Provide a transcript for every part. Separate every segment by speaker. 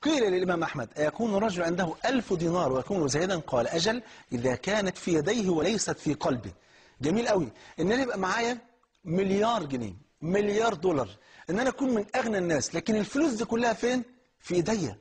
Speaker 1: قيل للإمام أحمد أيكون الرجل عنده ألف دينار ويكون زاهدا قال أجل إذا كانت في يديه وليست في قلبه جميل قوي إن أنا يبقى معايا مليار جنيه مليار دولار إن أنا أكون من أغنى الناس لكن الفلوس دي كلها فين؟ في إيديا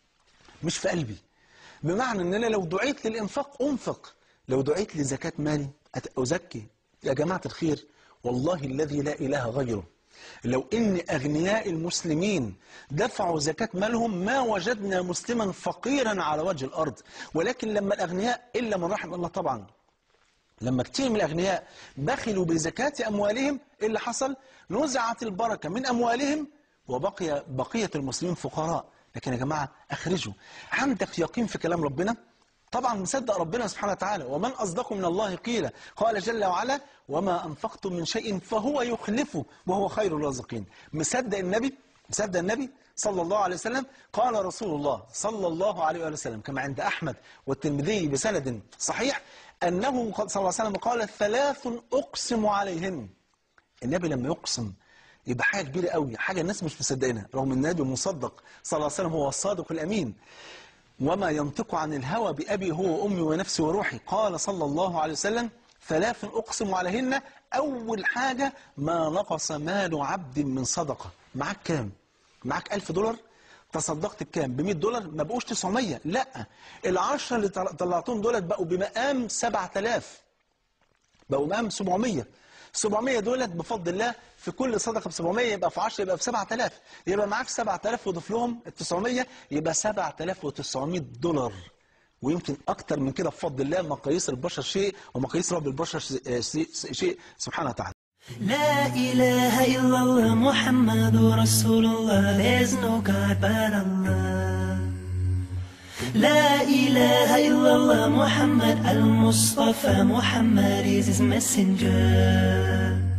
Speaker 1: مش في قلبي بمعنى ان انا لو دعيت للانفاق انفق لو دعيت لزكاة مالي أت- ازكي يا جماعة الخير والله الذي لا اله غيره لو ان اغنياء المسلمين دفعوا زكاة مالهم ما وجدنا مسلما فقيرا على وجه الارض ولكن لما الاغنياء الا من رحم الله طبعا لما كتير من الأغنياء بخلوا بزكاة أموالهم إيه اللي حصل نزعت البركة من أموالهم وبقي بقية المسلمين فقراء لكن يا جماعة أخرجوا عندك يقين في كلام ربنا طبعا مصدق ربنا سبحانه وتعالى ومن أصدق من الله قيل قال جل وعلا وما أنفقتم من شيء فهو يخلفه وهو خير الرازقين مصدق النبي مصدق النبي صلى الله عليه وسلم قال رسول الله صلى الله عليه وآله وسلم كما عند أحمد والترمذي بسند صحيح أنه صلى الله عليه وسلم قال ثلاث أقسم عليهن النبي لما يقسم يبقى حاجة كبيرة قوي حاجة الناس مش مصدقينها رغم ان النبي مصدق صلى الله عليه وسلم هو الصادق الأمين وما ينطق عن الهوى بأبي هو وأمي ونفسي وروحي قال صلى الله عليه وسلم ثلاث أقسم عليهن أول حاجة ما نقص مال عبد من صدقة معاك كام؟ معاك ألف دولار تصدقت بكام؟ ب 100 دولار ما بقوش 900 لا العشرة اللي طل- طلعتهم دولت بقوا بمقام 7000 بقوا مقام 700 700 دولت بفضل الله في كل صدقه ب 700 يبقى في 10 يبقى في 7000 يبقى معاك 7000 وضيف لهم ال 900 يبقى 7900 دولار ويمكن اكتر من كده بفضل الله مقاييس البشر شيء ومقاييس رب البشر شيء- شيء سبحانه وتعالى
Speaker 2: لا إله إلا الله محمد رسول الله There's no God but Allah لا إله إلا الله محمد المصطفى محمد is his messenger